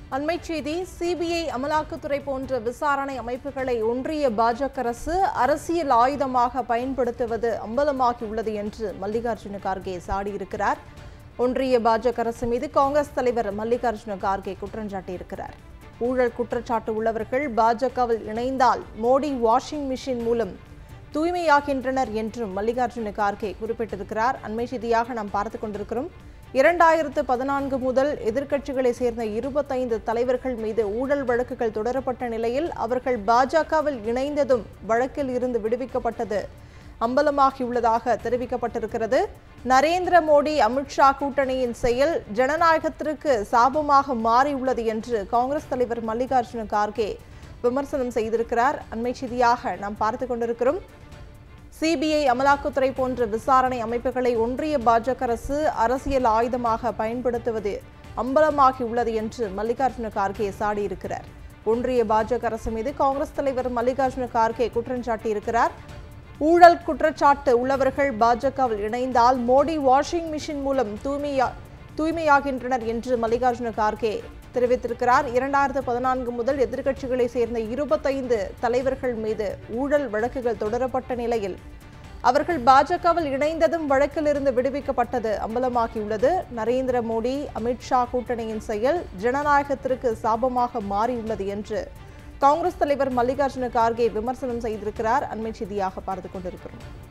அண்மைச் செய்தி சிபிஐ அமலாக்கத்துறை போன்ற விசாரணை அமைப்புகளை ஒன்றிய பாஜக அரசு அரசியல் ஆயுதமாக பயன்படுத்துவது அம்பலமாகியுள்ளது என்று மல்லிகார்ஜுன கார்கே சாடியிருக்கிறார் ஒன்றிய பாஜக அரசு மீது காங்கிரஸ் தலைவர் மல்லிகார்ஜுன கார்கே குற்றம் சாட்டியிருக்கிறார் ஊழல் குற்றச்சாட்டு உள்ளவர்கள் பாஜகவில் இணைந்தால் மோடி வாஷிங் மிஷின் மூலம் தூய்மையாகின்றனர் என்றும் மல்லிகார்ஜுன கார்கே குறிப்பிட்டிருக்கிறார் அண்மை செய்தியாக நாம் பார்த்து கொண்டிருக்கிறோம் இரண்டாயிரத்து பதினான்கு முதல் எதிர்க்கட்சிகளை சேர்ந்த இருபத்தைந்து தலைவர்கள் மீது ஊழல் வழக்குகள் தொடரப்பட்ட நிலையில் அவர்கள் பாஜகவில் இணைந்ததும் வழக்கில் இருந்து விடுவிக்கப்பட்டது அம்பலமாகியுள்ளதாக தெரிவிக்கப்பட்டிருக்கிறது நரேந்திர மோடி அமித்ஷா கூட்டணியின் செயல் ஜனநாயகத்திற்கு சாபமாக மாறியுள்ளது என்று காங்கிரஸ் தலைவர் மல்லிகார்ஜுன கார்கே விமர்சனம் செய்திருக்கிறார் அண்மை செய்தியாக நாம் பார்த்து கொண்டிருக்கிறோம் சிபிஐ அமலாக்கத்துறை போன்ற விசாரணை அமைப்புகளை ஒன்றிய பாஜக அரசு அரசியல் ஆயுதமாக பயன்படுத்துவது அம்பலமாகியுள்ளது என்று மல்லிகார்ஜுன கார்கே சாடியிருக்கிறார் ஒன்றிய பாஜக அரசு மீது காங்கிரஸ் தலைவர் மல்லிகார்ஜுன கார்கே குற்றம் சாட்டியிருக்கிறார் ஊழல் குற்றச்சாட்டு உள்ளவர்கள் பாஜகவில் இணைந்தால் மோடி வாஷிங் மிஷின் மூலம் தூய்மையா தூய்மையாகின்றனர் என்று மல்லிகார்ஜுன கார்கே தெரிவித்திருக்கிறார் இரண்டாயிரத்து பதினான்கு முதல் எதிர்க்கட்சிகளை சேர்ந்த இருபத்தைந்து தலைவர்கள் மீது ஊழல் வழக்குகள் தொடரப்பட்ட நிலையில் அவர்கள் பாஜகவில் இணைந்ததும் வழக்கிலிருந்து விடுவிக்கப்பட்டது அம்பலமாகியுள்ளது நரேந்திர மோடி அமித்ஷா கூட்டணியின் செயல் ஜனநாயகத்திற்கு சாபமாக மாறியுள்ளது என்று காங்கிரஸ் தலைவர் மல்லிகார்ஜுன கார்கே விமர்சனம் செய்திருக்கிறார் அண்மை செய்தியாக பார்த்துக் கொண்டிருக்கிறோம்